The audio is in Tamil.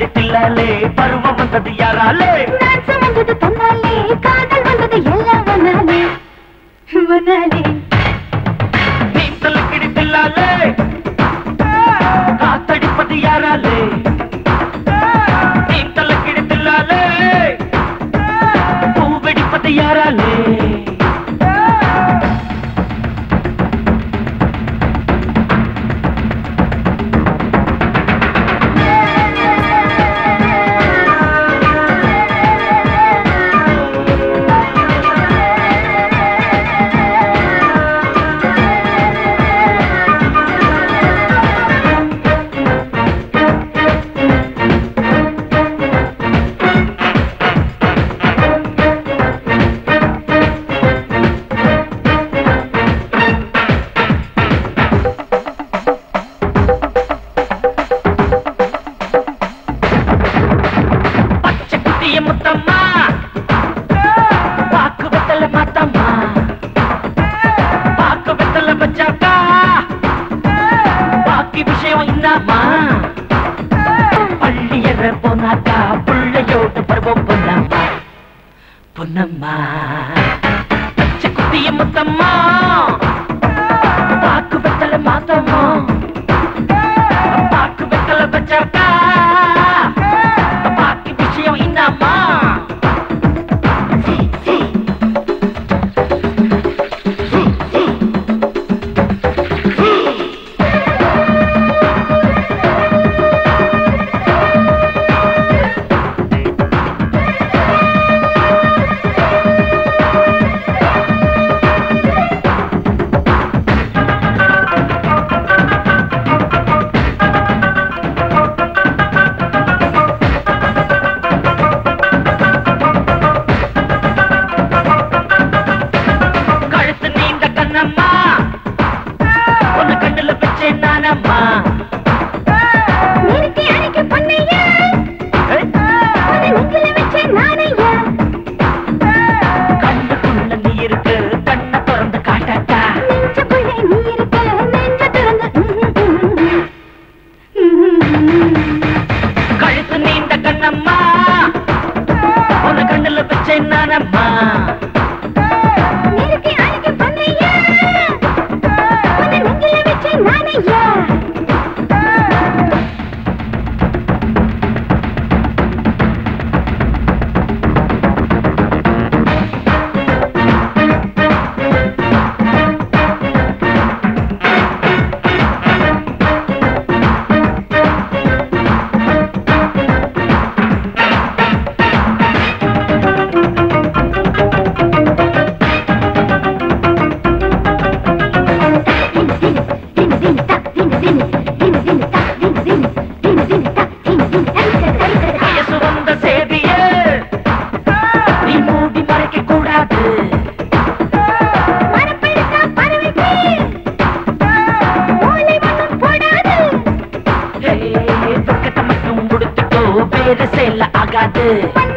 கிடைத்தில்லாலே பருவம் வந்தது யாராலே நான் சுமந்தது தன்னாலே காதல் வந்தது எல்லாம் வந்தாலே வந்தாலே நீந்தல் கிடைத்தில்லாலே காத்தடிப்பது யாராலே நீந்தல் கிடைத்தில்லாலே பூவெடிப்பது யாராலே பச்சை குட்டிய முத்தம்மா பாக்கு வெத்தல மாத்தம்மா பாக்கு வெத்தல வச்சாக்கா பாக்கி விஷயம் இன்னாமா பள்ளி எற போனாக்கா பிள்ளையோட பருவம் பொன்னம்மா பொன்னம்மா பச்சை குட்டிய முத்தம்மா பாக்கு வெத்தல மாத்தம்மா பாக்கு வெத்தல வச்சாக்கா பாக்கி விஷயம் இன்னாமா கழுத்து நீண்ட கண்ணம்மா உன்னை கண்ணுல வச்சேன் நானம்மா நிறுத்தி அணைக்க பொன்னையா ஏய், அதை நெஞ்சில வச்சேன் நானையா கண்ணுக்குள்ள நீ இருக்கு கண்ணை திறந்து காட்டாட்டா நெஞ்சுக்குள்ளே நீ இருக்க நெஞ்ச திறந்து ம், ம், ம், ம். கழுத்து நீண்ட கண்ணம்மா உன்னை கண்ணுல வச்சேன் நானம்மா நிறுத்தி அணைக்க பொன்னையா அதை நெஞ்சில வச்சேன் நானையா வயசு வந்த சேதிய நீ மூடி மறைக்க கூடாது ஏய், பக்கத்தை மட்டும் கொடுத்துக்கோ வேறு செயல ஆகாது பண்ண